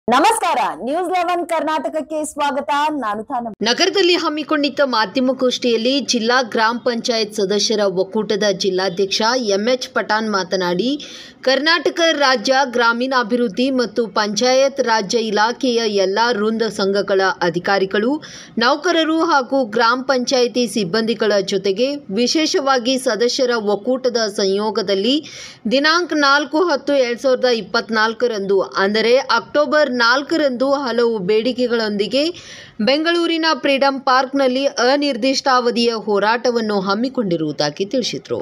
ನಮಸ್ಕಾರ news eleven ಕರ್ನಾಟಕಕ್ಕೆ ಸ್ವಾಗತ ನಾನು ತಾನ ನಗರದಲ್ಲಿ ಹಮ್ಮಿಕೊಂಡಿದ್ದ ಮಾಧ್ಯಮಗೋಷ್ಠಿಯಲ್ಲಿ ಜಿಲ್ಲಾ ಗ್ರಾಮ ಪಂಚಾಯತ್ ಸದಸ್ಯರ ಒಕ್ಕೂಟದ ಜಿಲ್ಲಾಧ್ಯಕ್ಷ ಎಂಎಚ್ ಪಠಾಣ್ ಮಾತನಾಡಿ ಕರ್ನಾಟಕ ರಾಜ್ಯ ಗ್ರಾಮೀಣಾಭಿವೃದ್ಧಿ ಮತ್ತು ಪಂಚಾಯತ್ ರಾಜ್ಯ ಇಲಾಖೆಯ ಎಲ್ಲ ವೃಂದ ಸಂಘಗಳ ಅಧಿಕಾರಿಗಳು ನೌಕರರು ಹಾಗೂ ಗ್ರಾಮ ಪಂಚಾಯಿತಿ ಸಿಬ್ಬಂದಿಗಳ ಜೊತೆಗೆ ವಿಶೇಷವಾಗಿ ಸದಸ್ಯರ ಒಕ್ಕೂಟದ ಸಂಯೋಗದಲ್ಲಿ ದಿನಾಂಕ ನಾಲ್ಕು ಹತ್ತು ಎರಡ್ ಸಾವಿರದ ಇಪ್ಪತ್ನಾಲ್ಕರಂದು ಅಂದರೆ ಅಕ್ಟೋಬರ್ ನಾಲ್ಕರಂದು ಹಲವು ಬೇಡಿಕೆಗಳೊಂದಿಗೆ ಬೆಂಗಳೂರಿನ ಫ್ರೀಡಂ ಪಾರ್ಕ್ನಲ್ಲಿ ಅನಿರ್ದಿಷ್ಟಾವಧಿಯ ಹೋರಾಟವನ್ನು ಹಮ್ಮಿಕೊಂಡಿರುವುದಾಗಿ ತಿಳಿಸಿದರು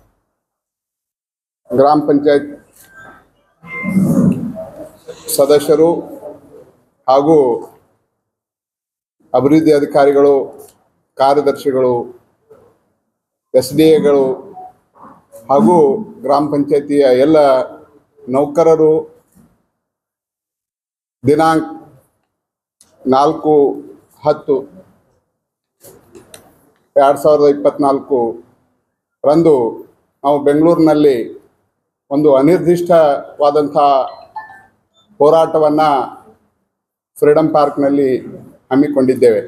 ಗ್ರಾಮ ಪಂಚಾಯತ್ ಸದಸ್ಯರು ಹಾಗೂ ಅಭಿವೃದ್ಧಿ ಅಧಿಕಾರಿಗಳು ಕಾರ್ಯದರ್ಶಿಗಳು ಎಸ್ ಡಿ ಎಗಳು ಹಾಗೂ ಗ್ರಾಮ ಪಂಚಾಯತಿಯ ಎಲ್ಲ ನೌಕರರು ದಿನಾಂಕ ನಾಲ್ಕು ಹತ್ತು ಎರಡು ಸಾವಿರದ ಇಪ್ಪತ್ನಾಲ್ಕು ರಂದು ನಾವು ಬೆಂಗಳೂರಿನಲ್ಲಿ ಒಂದು ಅನಿರ್ದಿಷ್ಟವಾದಂಥ ಹೋರಾಟವನ್ನು ಫ್ರೀಡಂ ಪಾರ್ಕ್ನಲ್ಲಿ ಹಮ್ಮಿಕೊಂಡಿದ್ದೇವೆ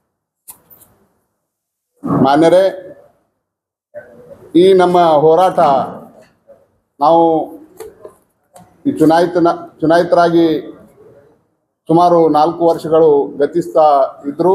ಮಾನ್ಯರೇ ಈ ನಮ್ಮ ಹೋರಾಟ ನಾವು ಈ ಚುನಾಯಿತನ ಚುನಾಯಿತರಾಗಿ ಸುಮಾರು ನಾಲ್ಕು ವರ್ಷಗಳು ಗತಿಸ್ತಾ ಇದ್ದರು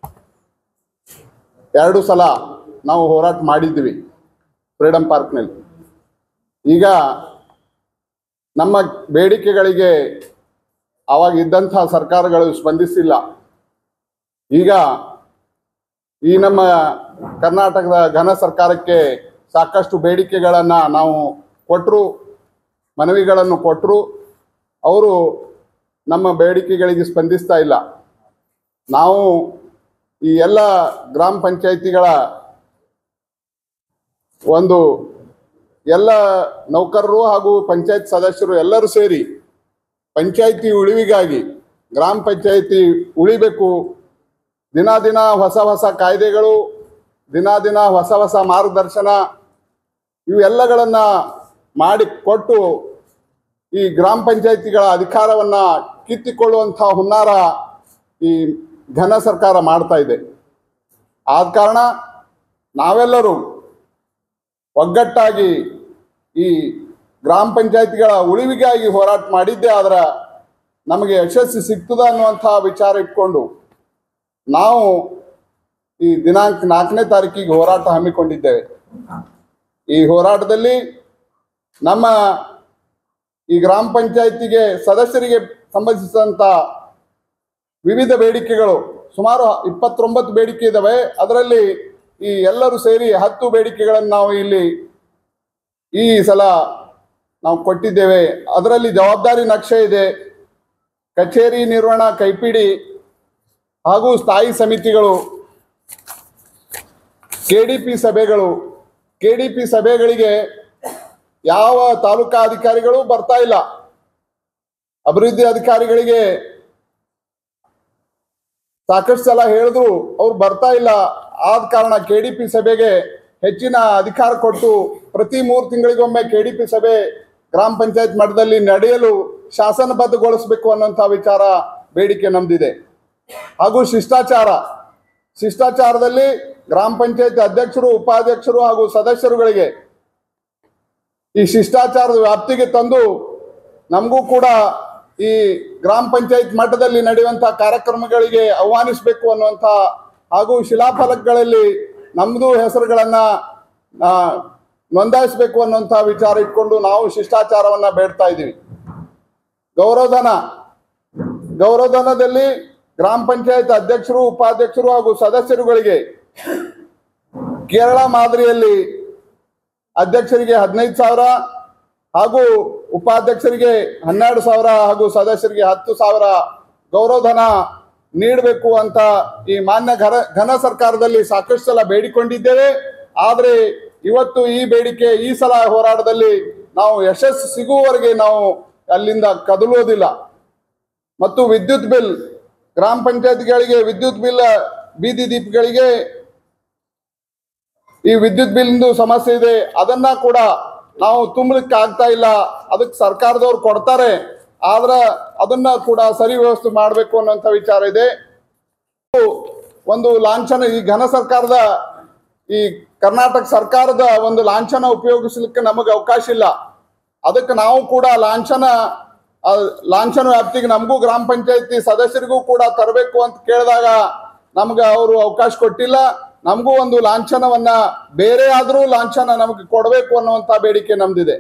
ಎರಡು ಸಲ ನಾವು ಹೋರಾಟ ಮಾಡಿದ್ವಿ ಫ್ರೀಡಂ ಪಾರ್ಕ್ನಲ್ಲಿ ಈಗ ನಮ್ಮ ಬೇಡಿಕೆಗಳಿಗೆ ಆವಾಗ ಇದ್ದಂಥ ಸರ್ಕಾರಗಳು ಸ್ಪಂದಿಸಿಲ್ಲ ಈಗ ಈ ನಮ್ಮ ಕರ್ನಾಟಕದ ಘನ ಸರ್ಕಾರಕ್ಕೆ ಸಾಕಷ್ಟು ಬೇಡಿಕೆಗಳನ್ನು ನಾವು ಕೊಟ್ಟರು ಮನವಿಗಳನ್ನು ಕೊಟ್ಟರು ಅವರು ನಮ್ಮ ಬೇಡಿಕೆಗಳಿಗೆ ಸ್ಪಂದಿಸ್ತಾ ಇಲ್ಲ ನಾವು ಈ ಎಲ್ಲ ಗ್ರಾಮ ಪಂಚಾಯಿತಿಗಳ ಒಂದು ಎಲ್ಲ ನೌಕರರು ಹಾಗೂ ಪಂಚಾಯತ್ ಸದಸ್ಯರು ಎಲ್ಲರೂ ಸೇರಿ ಪಂಚಾಯಿತಿ ಉಳಿವಿಗಾಗಿ ಗ್ರಾಮ ಪಂಚಾಯಿತಿ ಉಳಿಬೇಕು ದಿನ ದಿನ ಹೊಸ ಹೊಸ ಕಾಯ್ದೆಗಳು ದಿನ ದಿನ ಹೊಸ ಹೊಸ ಮಾರ್ಗದರ್ಶನ ಇವೆಲ್ಲಗಳನ್ನು ಮಾಡಿ ಕೊಟ್ಟು ಈ ಗ್ರಾಮ ಪಂಚಾಯಿತಿಗಳ ಅಧಿಕಾರವನ್ನ ಕಿತ್ತಿಕೊಳ್ಳುವಂಥ ಹುನ್ನಾರ ಈ ಘನ ಸರ್ಕಾರ ಮಾಡ್ತಾ ಇದೆ ಆದ ಕಾರಣ ನಾವೆಲ್ಲರೂ ಒಗ್ಗಟ್ಟಾಗಿ ಈ ಗ್ರಾಮ ಪಂಚಾಯತಿಗಳ ಉಳಿವಿಗಾಗಿ ಹೋರಾಟ ಮಾಡಿದ್ದೆ ಆದ್ರೆ ನಮಗೆ ಯಶಸ್ಸು ಸಿಗ್ತದ ಅನ್ನುವಂಥ ವಿಚಾರ ಇಟ್ಕೊಂಡು ನಾವು ಈ ದಿನಾಂಕ ನಾಲ್ಕನೇ ತಾರೀಕಿಗೆ ಹೋರಾಟ ಹಮ್ಮಿಕೊಂಡಿದ್ದೇವೆ ಈ ಹೋರಾಟದಲ್ಲಿ ನಮ್ಮ ಈ ಗ್ರಾಮ ಪಂಚಾಯತಿಗೆ ಸದಸ್ಯರಿಗೆ ಸಂಬಂಧಿಸಿದಂಥ ವಿವಿಧ ಬೇಡಿಕೆಗಳು ಸುಮಾರು ಇಪ್ಪತ್ತೊಂಬತ್ತು ಬೇಡಿಕೆ ಇದ್ದಾವೆ ಅದರಲ್ಲಿ ಈ ಎಲ್ಲರೂ ಸೇರಿ ಹತ್ತು ಬೇಡಿಕೆಗಳನ್ನು ನಾವು ಇಲ್ಲಿ ಈ ಸಲ ನಾವು ಕೊಟ್ಟಿದ್ದೇವೆ ಅದರಲ್ಲಿ ಜವಾಬ್ದಾರಿ ನಕ್ಷೆ ಇದೆ ಕಚೇರಿ ನಿರ್ವಹಣಾ ಕೈಪಿಡಿ ಹಾಗೂ ಸ್ಥಾಯಿ ಸಮಿತಿಗಳು ಕೆ ಡಿ ಪಿ ಸಭೆಗಳು ಕೆ ಡಿ ಪಿ ಸಭೆಗಳಿಗೆ ಯಾವ ತಾಲೂಕಾ ಅಧಿಕಾರಿಗಳು ಬರ್ತಾ ಇಲ್ಲ ಅಭಿವೃದ್ಧಿ ಅಧಿಕಾರಿಗಳಿಗೆ ಸಾಕಷ್ಟು ಸಲ ಹೇಳಿದ್ರು ಅವ್ರು ಬರ್ತಾ ಇಲ್ಲ ಆದ ಕಾರಣ ಕೆ ಡಿ ಪಿ ಸಭೆಗೆ ಹೆಚ್ಚಿನ ಅಧಿಕಾರ ಕೊಟ್ಟು ಪ್ರತಿ ಮೂರು ತಿಂಗಳಿಗೊಮ್ಮೆ ಕೆ ಡಿ ಪಿ ಸಭೆ ಗ್ರಾಮ ಪಂಚಾಯತ್ ಮಟ್ಟದಲ್ಲಿ ನಡೆಯಲು ಶಾಸನಬದ್ಧಗೊಳಿಸಬೇಕು ಅನ್ನೋಂಥ ವಿಚಾರ ಬೇಡಿಕೆ ನಮ್ದಿದೆ ಹಾಗೂ ಶಿಷ್ಟಾಚಾರ ಶಿಷ್ಟಾಚಾರದಲ್ಲಿ ಗ್ರಾಮ ಪಂಚಾಯತ್ ಅಧ್ಯಕ್ಷರು ಉಪಾಧ್ಯಕ್ಷರು ಹಾಗೂ ಸದಸ್ಯರುಗಳಿಗೆ ಈ ಶಿಷ್ಟಾಚಾರದ ವ್ಯಾಪ್ತಿಗೆ ತಂದು ನಮಗೂ ಕೂಡ ಈ ಗ್ರಾಮ ಪಂಚಾಯತ್ ಮಟ್ಟದಲ್ಲಿ ನಡೆಯುವಂಥ ಕಾರ್ಯಕ್ರಮಗಳಿಗೆ ಆಹ್ವಾನಿಸಬೇಕು ಅನ್ನುವಂಥ ಹಾಗೂ ಶಿಲಾಫಲಕಗಳಲ್ಲಿ ನಮ್ಮದು ಹೆಸರುಗಳನ್ನ ಆ, ನೋಂದಾಯಿಸಬೇಕು ಅನ್ನುವಂಥ ವಿಚಾರ ಇಟ್ಕೊಂಡು ನಾವು ಶಿಷ್ಟಾಚಾರವನ್ನ ಬೇಡ್ತಾ ಇದ್ದೀವಿ ಗೌರವಧನ ಗೌರವಧನದಲ್ಲಿ ಗ್ರಾಮ ಪಂಚಾಯತ್ ಅಧ್ಯಕ್ಷರು ಉಪಾಧ್ಯಕ್ಷರು ಹಾಗೂ ಸದಸ್ಯರುಗಳಿಗೆ ಕೇರಳ ಮಾದರಿಯಲ್ಲಿ ಅಧ್ಯಕ್ಷರಿಗೆ ಹದಿನೈದು ಸಾವಿರ ಹಾಗೂ ಉಪಾಧ್ಯಕ್ಷರಿಗೆ ಹನ್ನೆರಡು ಸಾವಿರ ಹಾಗೂ ಸದಸ್ಯರಿಗೆ ಹತ್ತು ಸಾವಿರ ಗೌರವಧನ ನೀಡಬೇಕು ಅಂತ ಈ ಮಾನ್ಯ ಘನ ಘನ ಸರ್ಕಾರದಲ್ಲಿ ಸಾಕಷ್ಟು ಸಲ ಬೇಡಿಕೊಂಡಿದ್ದೇವೆ ಆದರೆ ಇವತ್ತು ಈ ಬೇಡಿಕೆ ಈ ಸಲ ಹೋರಾಟದಲ್ಲಿ ನಾವು ಯಶಸ್ಸು ಸಿಗುವವರೆಗೆ ನಾವು ಅಲ್ಲಿಂದ ಕದಲುವುದಿಲ್ಲ ಮತ್ತು ವಿದ್ಯುತ್ ಬಿಲ್ ಗ್ರಾಮ ಪಂಚಾಯತ್ಗಳಿಗೆ ವಿದ್ಯುತ್ ಬಿಲ್ ಬೀದಿ ದೀಪಗಳಿಗೆ ಈ ವಿದ್ಯುತ್ ಬಿಲ್ದು ಸಮಸ್ಯೆ ಇದೆ ಅದನ್ನ ಕೂಡ ನಾವು ತುಂಬಲಿಕ್ಕೆ ಆಗ್ತಾ ಇಲ್ಲ ಅದಕ್ಕೆ ಸರ್ಕಾರದವ್ರು ಕೊಡ್ತಾರೆ ಆದ್ರ ಅದನ್ನ ಕೂಡ ಸರಿ ವ್ಯವಸ್ಥೆ ಮಾಡಬೇಕು ಅನ್ನೋಂಥ ವಿಚಾರ ಇದೆ ಒಂದು ಲಾಂಛನ ಈ ಘನ ಸರ್ಕಾರದ ಈ ಕರ್ನಾಟಕ ಸರ್ಕಾರದ ಒಂದು ಲಾಂಛನ ಉಪಯೋಗಿಸ್ಲಿಕ್ಕೆ ನಮಗೆ ಅವಕಾಶ ಇಲ್ಲ ಅದಕ್ಕೆ ನಾವು ಕೂಡ ಲಾಂಛನ ಆ, ಲಾಂಛನ ವ್ಯಾಪ್ತಿಗೆ ನಮಗೂ ಗ್ರಾಮ ಪಂಚಾಯತಿ ಸದಸ್ಯರಿಗೂ ಕೂಡ ತರಬೇಕು ಅಂತ ಕೇಳಿದಾಗ ನಮ್ಗೆ ಅವರು ಅವಕಾಶ ಕೊಟ್ಟಿಲ್ಲ ನಮಗೂ ಒಂದು ಲಾಂಛನವನ್ನ ಬೇರೆ ಆದ್ರೂ ಲಾಂಛನ ನಮಗೆ ಕೊಡಬೇಕು ಅನ್ನುವಂತ ಬೇಡಿಕೆ ನಮ್ದಿದೆ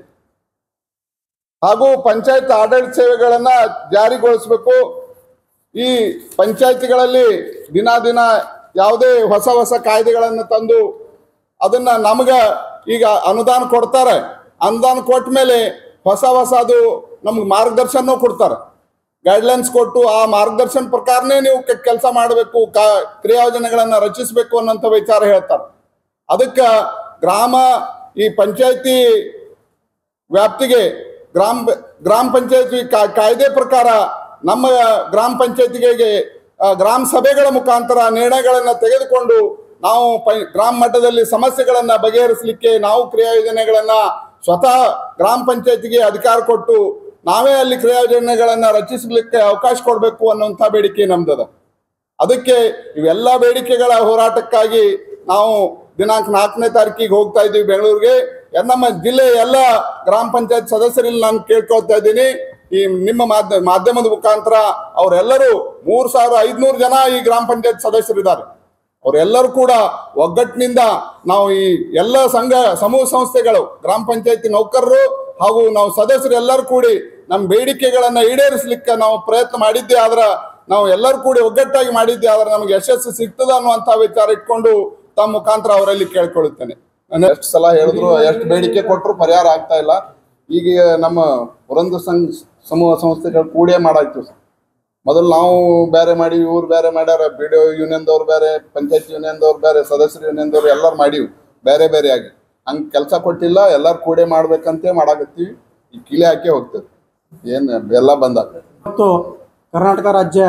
ಹಾಗೂ ಪಂಚಾಯತ್ ಆಡಳಿತ ಸೇವೆಗಳನ್ನ ಜಾರಿಗೊಳಿಸಬೇಕು ಈ ಪಂಚಾಯತಿಗಳಲ್ಲಿ ದಿನ ದಿನ ಯಾವುದೇ ಹೊಸ ಹೊಸ ಕಾಯ್ದೆಗಳನ್ನು ತಂದು ಅದನ್ನ ನಮಗ ಈಗ ಅನುದಾನ ಕೊಡ್ತಾರೆ ಅನುದಾನ ಕೊಟ್ಟ ಮೇಲೆ ಹೊಸ ಹೊಸದು ನಮ್ಗೆ ಮಾರ್ಗದರ್ಶನ ಕೊಡ್ತಾರೆ ಗೈಡ್ಲೈನ್ಸ್ ಕೊಟ್ಟು ಆ ಮಾರ್ಗದರ್ಶನ ಪ್ರಕಾರನೇ ನೀವು ಕೆಲಸ ಮಾಡಬೇಕು ಕಾ ಕ್ರಿಯಾಯೋಜನೆಗಳನ್ನ ರಚಿಸಬೇಕು ಅನ್ನೋಂಥ ವಿಚಾರ ಹೇಳ್ತಾರೆ ಅದಕ್ಕೆ ಗ್ರಾಮ ಈ ಪಂಚಾಯತಿ ವ್ಯಾಪ್ತಿಗೆ ಗ್ರಾಮ ಗ್ರಾಮ ಪಂಚಾಯತಿ ಕಾ- ಕಾಯ್ದೆ ಪ್ರಕಾರ ನಮ್ಮ ಗ್ರಾಮ ಪಂಚಾಯತಿಗೆ ಗ್ರಾಮ ಸಭೆಗಳ ಮುಖಾಂತರ ನಿರ್ಣಯಗಳನ್ನ ತೆಗೆದುಕೊಂಡು ನಾವು ಪ- ಗ್ರಾಮ ಮಟ್ಟದಲ್ಲಿ ಸಮಸ್ಯೆಗಳನ್ನ ಬಗೆಹರಿಸಲಿಕ್ಕೆ ನಾವು ಕ್ರಿಯಾಯೋಜನೆಗಳನ್ನ ಸ್ವತಃ ಗ್ರಾಮ ಪಂಚಾಯತಿಗೆ ಅಧಿಕಾರ ಕೊಟ್ಟು ನಾವೇ ಅಲ್ಲಿ ಕ್ರಿಯಾಯೋಜನೆಗಳನ್ನ ರಚಿಸಲಿಕ್ಕೆ ಅವಕಾಶ ಕೊಡಬೇಕು ಅನ್ನುವಂಥ ಬೇಡಿಕೆ ನಮ್ದದ ಅದಕ್ಕೆ ಇವೆಲ್ಲ ಬೇಡಿಕೆಗಳ ಹೋರಾಟಕ್ಕಾಗಿ ನಾವು ದಿನಾಂಕ ನಾಲ್ಕನೇ ತಾರೀಕಿಗೆ ಹೋಗ್ತಾ ಇದ್ದೀವಿ ಬೆಂಗಳೂರಿಗೆ ಎ- ನಮ್ಮ ಜಿಲ್ಲೆಯ ಎಲ್ಲ ಗ್ರಾಮ ಪಂಚಾಯತ್ ಸದಸ್ಯರಲ್ಲಿ ನಾನು ಕೇಳ್ಕೊಳ್ತಾ ಇದ್ದೀನಿ ಈ ನಿಮ್ಮ ಮಾಧ್ಯ ಮಾಧ್ಯಮದ ಮುಖಾಂತರ ಅವರೆಲ್ಲರೂ ಮೂರ್ ಸಾವಿರ ಐದ್ನೂರು ಜನ ಈ ಗ್ರಾಮ ಪಂಚಾಯತ್ ಸದಸ್ಯರಿದ್ದಾರೆ ಅವರೆಲ್ಲರೂ ಕೂಡ ಒಗ್ಗಟ್ಟಿನಿಂದ ನಾವು ಈ ಎಲ್ಲ ಸಂಘ ಸಮೂಹ ಸಂಸ್ಥೆಗಳು ಗ್ರಾಮ ಪಂಚಾಯತಿ ನೌಕರರು ಹಾಗೂ ನಾವು ಸದಸ್ಯರು ಎಲ್ಲರೂ ಕೂಡಿ ನಮ್ಮ ಬೇಡಿಕೆಗಳನ್ನ ಈಡೇರಿಸಲಿಕ್ಕೆ ನಾವು ಪ್ರಯತ್ನ ಮಾಡಿದ್ದೆ ಆದ್ರ ನಾವು ಎಲ್ಲರೂ ಕೂಡಿ ಒಗ್ಗಟ್ಟಾಗಿ ಮಾಡಿದ್ದೆ ಆದ್ರೆ ನಮಗೆ ಯಶಸ್ಸು ಸಿಗ್ತದ ಅನ್ನುವಂತ ವಿಚಾರ ಇಟ್ಕೊಂಡು ತಮ್ಮ ಮುಖಾಂತರ ಅವರಲ್ಲಿ ಕೇಳ್ಕೊಳ್ಳುತ್ತೇನೆ ನಾನು ಎಷ್ಟು ಸಲ ಹೇಳಿದ್ರು ಎಷ್ಟು ಬೇಡಿಕೆ ಕೊಟ್ಟರು ಪರಿಹಾರ ಆಗ್ತಾ ಇಲ್ಲ ಈಗ ನಮ್ಮ ವೃಂದ ಸಂಘ ಸಮೂಹ ಸಂಸ್ಥೆಗಳು ಕೂಡೇ ಮಾಡಾಯ್ತು ಮೊದಲು ನಾವು ಬೇರೆ ಮಾಡಿ ಇವ್ರು ಬೇರೆ ಮಾಡ್ಯಾರ ಬಿ ಡಿ ಯೂನಿಯನ್ದವ್ರು ಬೇರೆ ಪಂಚಾಯತ್ ಯೂನಿಯನ್ದವ್ರು ಬೇರೆ ಸದಸ್ಯರ ಯೂನಿಯನ್ದವ್ರು ಎಲ್ಲರೂ ಮಾಡೀವಿ ಬೇರೆ ಬೇರೆ ಆಗಿ ಹಂಗೆ ಕೆಲಸ ಕೊಟ್ಟಿಲ್ಲ ಎಲ್ಲರೂ ಕೂಡೇ ಮಾಡ್ಬೇಕಂತೆ ಮಾಡಾಕತ್ತೀವಿ ಈ ಕಿಲೆ ಹಾಕಿ ಹೋಗ್ತದೆ ಏನು ಎಲ್ಲ ಬಂದಾಗ ಮತ್ತು ಕರ್ನಾಟಕ ರಾಜ್ಯ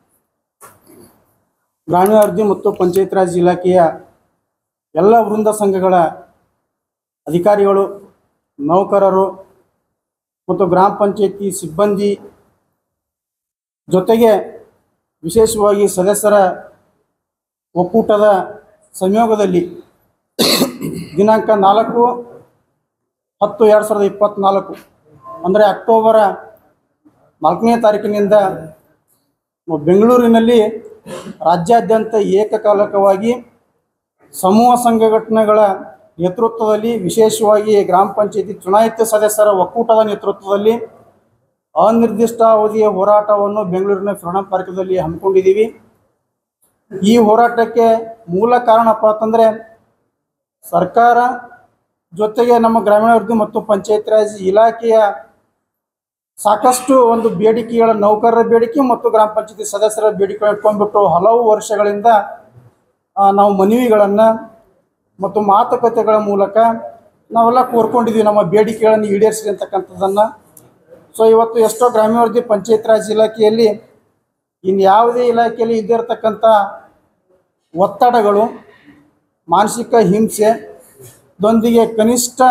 ಗ್ರಾಮೀಣಾಭಿವೃದ್ಧಿ ಮತ್ತು ಪಂಚಾಯತ್ ರಾಜ್ ಇಲಾಖೆಯ ಎಲ್ಲ ವೃಂದ ಸಂಘಗಳ ಅಧಿಕಾರಿಗಳು ನೌಕರರು ಮತ್ತು ಗ್ರಾಮ ಪಂಚಾಯತಿ ಸಿಬ್ಬಂದಿ ಜೊತೆಗೆ ವಿಶೇಷವಾಗಿ ಸದಸ್ಯರ ಒಕ್ಕೂಟದ ಸಂಯೋಗದಲ್ಲಿ ದಿನಾಂಕ ನಾಲ್ಕು ಹತ್ತು ಎರಡು ಸಾವಿರದ ಇಪ್ಪತ್ತ್ನಾಲ್ಕು ಅಂದರೆ ಅಕ್ಟೋಬರ ನಾಲ್ಕನೇ ತಾರೀಕಿನಿಂದ ಬೆಂಗಳೂರಿನಲ್ಲಿ ರಾಜ್ಯಾದ್ಯಂತ ಏಕಕಾಲಕವಾಗಿ ಸಮೂಹ ಸಂಘಟನೆಗಳ ನೇತೃತ್ವದಲ್ಲಿ ವಿಶೇಷವಾಗಿ ಗ್ರಾಮ ಪಂಚಾಯತಿ ಚುನಾಯಿತ ಸದಸ್ಯರ ಒಕ್ಕೂಟದ ನೇತೃತ್ವದಲ್ಲಿ ಅನಿರ್ದಿಷ್ಟಾವಧಿಯ ಹೋರಾಟವನ್ನು ಬೆಂಗಳೂರಿನ ಫ್ರೀಡಂ ಪಾರ್ಕದಲ್ಲಿ ಹಮ್ಮಿಕೊಂಡಿದ್ದೀವಿ ಈ ಹೋರಾಟಕ್ಕೆ ಮೂಲ ಕಾರಣಪ್ಪ ಅಂತಂದರೆ ಸರ್ಕಾರ ಜೊತೆಗೆ ನಮ್ಮ ಗ್ರಾಮೀಣಾಭಿವೃದ್ಧಿ ಮತ್ತು ಪಂಚಾಯತ್ ರಾಜ್ ಇಲಾಖೆಯ ಸಾಕಷ್ಟು ಒಂದು ಬೇಡಿಕೆಗಳ ನೌಕರರ ಬೇಡಿಕೆ ಮತ್ತು ಗ್ರಾಮ ಪಂಚಾಯತಿ ಸದಸ್ಯರ ಬೇಡಿಕೆ ಇಟ್ಕೊಂಡ್ಬಿಟ್ಟು ಹಲವು ವರ್ಷಗಳಿಂದ ಆ, ನಾವು ಮನವಿಗಳನ್ನು ಮತ್ತು ಮಾತುಕತೆಗಳ ಮೂಲಕ ನಾವೆಲ್ಲ ಕೋರ್ಕೊಂಡಿದ್ದೀವಿ ನಮ್ಮ ಬೇಡಿಕೆಗಳನ್ನು ಈಡೇರಿಸಿ ಅಂತಕ್ಕಂಥದ್ದನ್ನು ಸೊ ಇವತ್ತು ಎಷ್ಟೋ ಗ್ರಾಮೀಣಾಭಿವೃದ್ಧಿ ಪಂಚಾಯತ್ ರಾಜ್ ಇಲಾಖೆಯಲ್ಲಿ ಇನ್ನು ಯಾವುದೇ ಇಲಾಖೆಯಲ್ಲಿ ಇದ್ದೇ ಇರತಕ್ಕಂಥ ಒತ್ತಡಗಳು ಮಾನಸಿಕ ಹಿಂಸೆ ದೊಂದಿಗೆ ಕನಿಷ್ಠ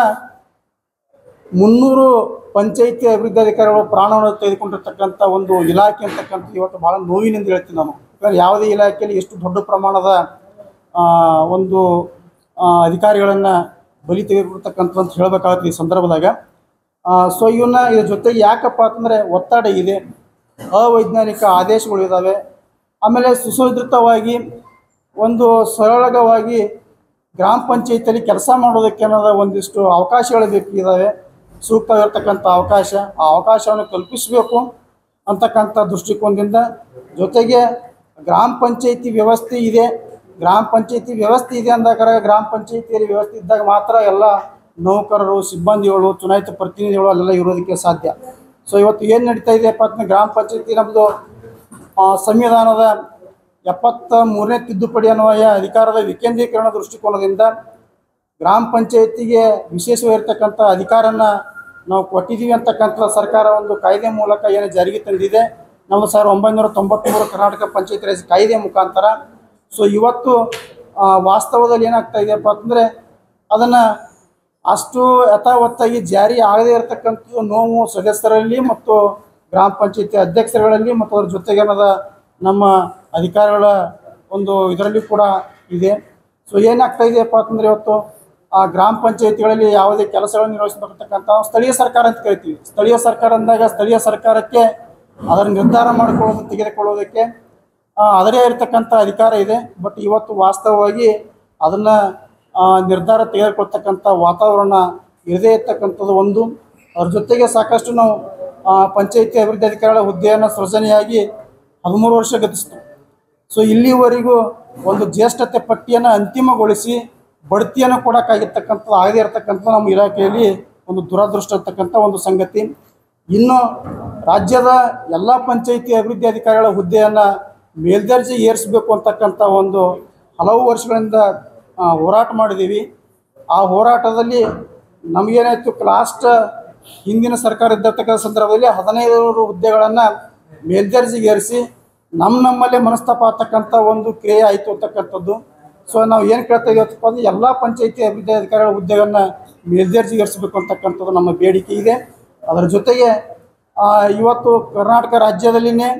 ಮುನ್ನೂರು ಪಂಚಾಯಿತಿ ಅಭಿವೃದ್ಧಿ ಅಧಿಕಾರಿಗಳು ಪ್ರಾಣವನ್ನು ತೆಗೆದುಕೊಂಡಿರ್ತಕ್ಕಂಥ ಒಂದು ಇಲಾಖೆ ಅಂತಕ್ಕಂಥ ಇವತ್ತು ಭಾಳ ನೋವಿನಿಂದ ಹೇಳ್ತೀನಿ ನಾನು ಯಾಕಂದ್ರೆ ಯಾವುದೇ ಇಲಾಖೆಯಲ್ಲಿ ಎಷ್ಟು ದೊಡ್ಡ ಪ್ರಮಾಣದ ಆ, ಒಂದು ಅಧಿಕಾರಿಗಳನ್ನು ಬಲಿ ತೆಗೆದುಕೊಳ್ತಕ್ಕಂಥ ಅಂತ ಹೇಳಬೇಕಾಗುತ್ತೆ ಈ ಸಂದರ್ಭದಾಗ ಸೊ ಇವನ್ನ ಇದ್ರ ಜೊತೆಗೆ ಯಾಕಪ್ಪ ಅಂತಂದರೆ ಒತ್ತಡ ಇದೆ ಅವೈಜ್ಞಾನಿಕ ಆದೇಶಗಳು ಇದ್ದಾವೆ ಆಮೇಲೆ ಸುಸಂಸ್ಕೃತವಾಗಿ ಒಂದು ಸರಳವಾಗಿ ಗ್ರಾಮ ಪಂಚಾಯತಿಯಲ್ಲಿ ಕೆಲಸ ಮಾಡೋದಕ್ಕೆ ಅನ್ನೋದ ಒಂದಿಷ್ಟು ಅವಕಾಶಗಳು ಬೇಕಿದ್ದಾವೆ ಸೂಕ್ತವಾಗಿರ್ತಕ್ಕಂಥ ಅವಕಾಶ ಆ ಅವಕಾಶವನ್ನು ಕಲ್ಪಿಸಬೇಕು ಅಂತಕ್ಕಂಥ ದೃಷ್ಟಿಕೋನದಿಂದ ಜೊತೆಗೆ ಗ್ರಾಮ ಪಂಚಾಯತಿ ವ್ಯವಸ್ಥೆ ಇದೆ ಗ್ರಾಮ ಪಂಚಾಯತಿ ವ್ಯವಸ್ಥೆ ಇದೆ ಅಂದಾಗ ಗ್ರಾಮ ಪಂಚಾಯತಿಯಲ್ಲಿ ವ್ಯವಸ್ಥೆ ಇದ್ದಾಗ ಮಾತ್ರ ಎಲ್ಲ ನೌಕರರು ಸಿಬ್ಬಂದಿಗಳು ಚುನಾಯಿತ ಪ್ರತಿನಿಧಿಗಳು ಅಲ್ಲೆಲ್ಲ ಇರೋದಕ್ಕೆ ಸಾಧ್ಯ ಸೊ ಇವತ್ತು ಏನು ನಡೀತಾ ಇದೆಯಪ್ಪ ಅಂತಂದ್ರೆ ಗ್ರಾಮ ಪಂಚಾಯತಿ ನಮ್ಮದು ಆ, ಸಂವಿಧಾನದ ಎಪ್ಪತ್ತ ಮೂರನೇ ತಿದ್ದುಪಡಿ ಅನ್ವಯ ಅಧಿಕಾರದ ವಿಕೇಂದ್ರೀಕರಣ ದೃಷ್ಟಿಕೋನದಿಂದ ಗ್ರಾಮ ಪಂಚಾಯತಿಗೆ ವಿಶೇಷವಾಗಿರ್ತಕ್ಕಂಥ ಅಧಿಕಾರನ ನಾವು ಕೊಟ್ಟಿದ್ದೀವಿ ಅಂತಕ್ಕಂಥ ಸರ್ಕಾರ ಒಂದು ಕಾಯ್ದೆ ಮೂಲಕ ಏನು ಜಾರಿಗೆ ತಂದಿದೆ ನಮ್ಮ ಸಾವಿರದ ಒಂಬೈನೂರ ತೊಂಬತ್ತ್ಮೂರು ಕರ್ನಾಟಕ ಪಂಚಾಯತ್ ರಾಜ್ ಕಾಯ್ದೆ ಮುಖಾಂತರ ಸೊ ಇವತ್ತು ಆ, ವಾಸ್ತವದಲ್ಲಿ ಏನಾಗ್ತಾ ಇದೆಯಪ್ಪ ಅಂತಂದರೆ ಅದನ್ನು ಅಷ್ಟು ಯಥಾವತ್ತಾಗಿ ಜಾರಿ ಆಗದೇ ಇರತಕ್ಕಂಥದ್ದು ನೋವು ಸದಸ್ಯರಲ್ಲಿ ಮತ್ತು ಗ್ರಾಮ ಪಂಚಾಯತಿ ಅಧ್ಯಕ್ಷರುಗಳಲ್ಲಿ ಮತ್ತು ಅದ್ರ ಜೊತೆಗೆ ಏನದ ನಮ್ಮ ಅಧಿಕಾರಿಗಳ ಒಂದು ಇದರಲ್ಲಿ ಕೂಡ ಇದೆ ಸೊ ಏನಾಗ್ತಾ ಇದೆಯಪ್ಪ ಅಂತಂದ್ರೆ ಇವತ್ತು ಆ ಗ್ರಾಮ ಪಂಚಾಯತಿಗಳಲ್ಲಿ ಯಾವುದೇ ಕೆಲಸಗಳನ್ನು ನಿರ್ವಹಿಸತಕ್ಕಂಥ ಸ್ಥಳೀಯ ಸರ್ಕಾರ ಅಂತ ಕರಿತೀವಿ ಸ್ಥಳೀಯ ಸರ್ಕಾರ ಅಂದಾಗ ಸ್ಥಳೀಯ ಸರ್ಕಾರಕ್ಕೆ ಅದರ ನಿರ್ಧಾರ ಮಾಡಿಕೊಳ್ಳೋದು ತೆಗೆದುಕೊಳ್ಳೋದಕ್ಕೆ ಆ, ಅದರೇ ಇರತಕ್ಕಂಥ ಅಧಿಕಾರ ಇದೆ ಬಟ್ ಇವತ್ತು ವಾಸ್ತವವಾಗಿ ಅದನ್ನು ನಿರ್ಧಾರ ತೆಗೆದುಕೊಳ್ತಕ್ಕಂಥ ವಾತಾವರಣ ಇರದೇ ಇರ್ತಕ್ಕಂಥದ್ದು ಒಂದು ಅದ್ರ ಜೊತೆಗೆ ಸಾಕಷ್ಟು ನಾವು ಆ, ಪಂಚಾಯಿತಿ ಅಭಿವೃದ್ಧಿ ಅಧಿಕಾರಿಗಳ ಹುದ್ದೆಯನ್ನು ಸೃಜನೆಯಾಗಿ ಹದಿಮೂರು ವರ್ಷ ಗತಿಸಿತು ಸೊ ಇಲ್ಲಿವರೆಗೂ ಒಂದು ಜ್ಯೇಷ್ಠತೆ ಪಟ್ಟಿಯನ್ನು ಅಂತಿಮಗೊಳಿಸಿ ಬಡ್ತಿಯನ್ನು ಕೊಡೋಕ್ಕಾಗಿರ್ತಕ್ಕಂಥದ್ದು ಆಗದೇ ಇರತಕ್ಕಂಥದ್ದು ನಮ್ಮ ಇಲಾಖೆಯಲ್ಲಿ ಒಂದು ದುರದೃಷ್ಟ ಇರ್ತಕ್ಕಂಥ ಒಂದು ಸಂಗತಿ ಇನ್ನು ರಾಜ್ಯದ ಎಲ್ಲ ಪಂಚಾಯಿತಿ ಅಭಿವೃದ್ಧಿ ಅಧಿಕಾರಿಗಳ ಹುದ್ದೆಯನ್ನು ಮೇಲ್ದರ್ಜೆ ಏರಿಸಬೇಕು ಅಂತಕ್ಕಂಥ ಒಂದು ಹಲವು ವರ್ಷಗಳಿಂದ ಆ, ಹೋರಾಟ ಮಾಡಿದ್ದೀವಿ ಆ ಹೋರಾಟದಲ್ಲಿ ನಮಗೇನಾಯಿತು ಲಾಸ್ಟ್ ಹಿಂದಿನ ಸರ್ಕಾರ ಇದ್ದತಕ್ಕಂಥ ಸಂದರ್ಭದಲ್ಲಿ ಹದಿನೈದು ಹುದ್ದೆಗಳನ್ನು ಮೇಲ್ದರ್ಜೆಗೆ ಏರಿಸಿ ನಮ್ಮ ನಮ್ಮಲ್ಲೇ ಮನಸ್ತಾಪ ಆಗ್ತಕ್ಕಂಥ ಒಂದು ಕ್ರಿಯೆ ಆಯಿತು ಅಂತಕ್ಕಂಥದ್ದು ಸೊ ನಾವು ಏನು ಕೇಳ್ತಾ ಇದೀವಪ್ಪ ಅಂದ್ರೆ ಎಲ್ಲ ಪಂಚಾಯಿತಿ ಅಭಿವೃದ್ಧಿ ಅಧಿಕಾರಿಗಳ ಹುದ್ದೆಗಳನ್ನು ಮೇಲ್ದರ್ಜೆಗೆ ಏರಿಸಬೇಕು ಅಂತಕ್ಕಂಥದ್ದು ನಮ್ಮ ಬೇಡಿಕೆ ಇದೆ ಅದರ ಜೊತೆಗೆ ಆ, ಇವತ್ತು ಕರ್ನಾಟಕ ರಾಜ್ಯದಲ್ಲಿನೇ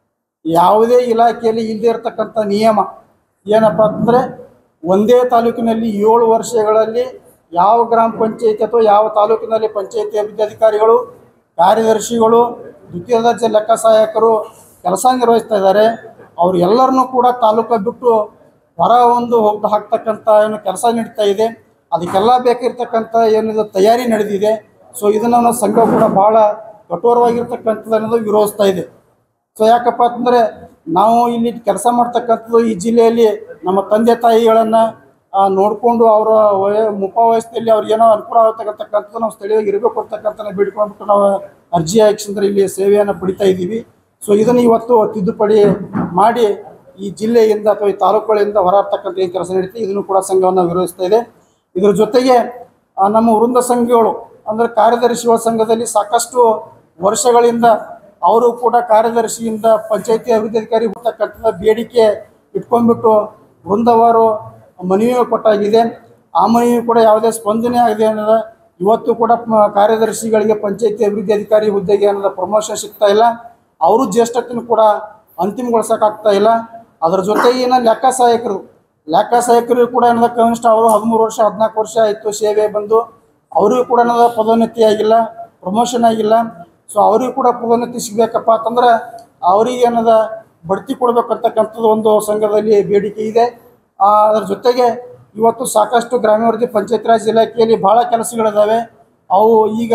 ಯಾವುದೇ ಇಲಾಖೆಯಲ್ಲಿ ಇಲ್ಲದೆ ಇರತಕ್ಕಂಥ ನಿಯಮ ಏನಪ್ಪ ಅಂತಂದರೆ ಒಂದೇ ತಾಲೂಕಿನಲ್ಲಿ ಏಳು ವರ್ಷಗಳಲ್ಲಿ ಯಾವ ಗ್ರಾಮ ಪಂಚಾಯತಿ ಅಥವಾ ಯಾವ ತಾಲೂಕಿನಲ್ಲಿ ಪಂಚಾಯತಿ ಅಭಿವೃದ್ಧಿ ಅಧಿಕಾರಿಗಳು ಕಾರ್ಯದರ್ಶಿಗಳು ದ್ವಿತೀಯ ದರ್ಜೆ ಲೆಕ್ಕ ಸಹಾಯಕರು ಕೆಲಸ ನಿರ್ವಹಿಸ್ತಾ ಇದ್ದಾರೆ ಅವ್ರು ಎಲ್ಲರನ್ನೂ ಕೂಡ ತಾಲೂಕು ಬಿಟ್ಟು ಹೊರ ಒಂದು ಹೋಗ್ದು ಹಾಕ್ತಕ್ಕಂಥ ಏನು ಕೆಲಸ ನಡೀತಾ ಇದೆ ಅದಕ್ಕೆಲ್ಲ ಬೇಕಿರ್ತಕ್ಕಂಥ ಏನಿದೆ ತಯಾರಿ ನಡೆದಿದೆ ಸೊ ಇದನ್ನು ನಾವು ಸಂಘ ಕೂಡ ಭಾಳ ಕಠೋರವಾಗಿರ್ತಕ್ಕಂಥದ್ದು ಅನ್ನೋದು ವಿರೋಧಿಸ್ತಾ ಇದೆ ಸೊ ಯಾಕಪ್ಪ ಅಂತಂದರೆ ನಾವು ಇಲ್ಲಿ ಕೆಲಸ ಮಾಡ್ತಕ್ಕಂಥದ್ದು ಈ ಜಿಲ್ಲೆಯಲ್ಲಿ ನಮ್ಮ ತಂದೆ ತಾಯಿಗಳನ್ನು ನೋಡಿಕೊಂಡು ಅವರ ವಯ ಮುಖ ವಯಸ್ಸಲ್ಲಿ ಅವ್ರಿಗೆ ಏನೋ ಅನುಕೂಲ ಆಗತಕ್ಕಂಥದ್ದು ನಾವು ಸ್ಥಳೀಯವಾಗಿ ಇರಬೇಕು ಅಂತಕ್ಕಂಥ ನಾವು ಬೇಡ್ಕೊಂಡ್ಬಿಟ್ಟು ನಾವು ಅರ್ಜಿ ಹಾಕಿಸಿದ್ರೆ ಇಲ್ಲಿ ಸೇವೆಯನ್ನು ಪಡಿತಾ ಇದ್ದೀವಿ ಸೊ ಇದನ್ನು ಇವತ್ತು ತಿದ್ದುಪಡಿ ಮಾಡಿ ಈ ಜಿಲ್ಲೆಯಿಂದ ಅಥವಾ ಈ ತಾಲೂಕುಗಳಿಂದ ಹೊರತಕ್ಕಂಥ ಏನು ಕೆಲಸ ನಡೀತದೆ ಇದನ್ನು ಕೂಡ ಸಂಘವನ್ನು ವಿರೋಧಿಸ್ತಾ ಇದೆ ಇದರ ಜೊತೆಗೆ ಆ, ನಮ್ಮ ವೃಂದ ಸಂಘಗಳು ಅಂದರೆ ಕಾರ್ಯದರ್ಶಿಗಳ ಸಂಘದಲ್ಲಿ ಸಾಕಷ್ಟು ವರ್ಷಗಳಿಂದ ಅವರು ಕೂಡ ಕಾರ್ಯದರ್ಶಿಯಿಂದ ಪಂಚಾಯತಿ ಅಭಿವೃದ್ಧಿ ಅಧಿಕಾರಿ ಹುಡ್ತಕ್ಕಂಥದ್ದು ಬೇಡಿಕೆ ಇಟ್ಕೊಂಡ್ಬಿಟ್ಟು ವೃಂದವಾರು ಮನವಿ ಕೊಟ್ಟಾಗಿದೆ ಆ ಮನವಿ ಕೂಡ ಯಾವುದೇ ಸ್ಪಂದನೆ ಆಗಿದೆ ಅನ್ನೋದು ಇವತ್ತು ಕೂಡ ಪ- ಕಾರ್ಯದರ್ಶಿಗಳಿಗೆ ಪಂಚಾಯತಿ ಅಭಿವೃದ್ಧಿ ಅಧಿಕಾರಿ ಹುದ್ದೆಗೆ ಅನ್ನೋದು ಪ್ರಮೋಷನ್ ಸಿಗ್ತಾ ಇಲ್ಲ ಅವರು ಜ್ಯೇಷ್ಠತೆಯನ್ನು ಕೂಡ ಅಂತಿಮಗೊಳಿಸೋಕ್ಕಾಗ್ತಾ ಇಲ್ಲ ಅದರ ಜೊತೆಗಿನ ಲೆಕ್ಕ ಸಹಾಯಕರು ಲೆಕ್ಕ ಸಹಾಯಕರು ಕೂಡ ಏನದ ಕನಿಷ್ಠ ಅವರು ಹದಿಮೂರು ವರ್ಷ ಹದಿನಾಲ್ಕು ವರ್ಷ ಆಯಿತು ಸೇವೆ ಬಂದು ಅವರಿಗೂ ಕೂಡ ಏನದ ಪದೋನ್ನತಿ ಆಗಿಲ್ಲ ಪ್ರಮೋಷನ್ ಆಗಿಲ್ಲ ಸೊ ಅವರಿಗೂ ಕೂಡ ಪದೋನ್ನತಿ ಸಿಗಬೇಕಪ್ಪ ಅಂತಂದ್ರೆ ಅವರಿಗೆ ಏನದ ಬಡ್ತಿ ಕೊಡ್ಬೇಕಂತಕ್ಕಂಥದ್ದು ಒಂದು ಸಂಘದಲ್ಲಿ ಬೇಡಿಕೆ ಇದೆ ಆ, ಅದರ ಜೊತೆಗೆ ಇವತ್ತು ಸಾಕಷ್ಟು ಗ್ರಾಮೀಣಾಭಿವೃದ್ಧಿ ಪಂಚಾಯತ್ ರಾಜ್ ಇಲಾಖೆಯಲ್ಲಿ ಭಾಳ ಕೆಲಸಗಳಿದ್ದಾವೆ ಅವು ಈಗ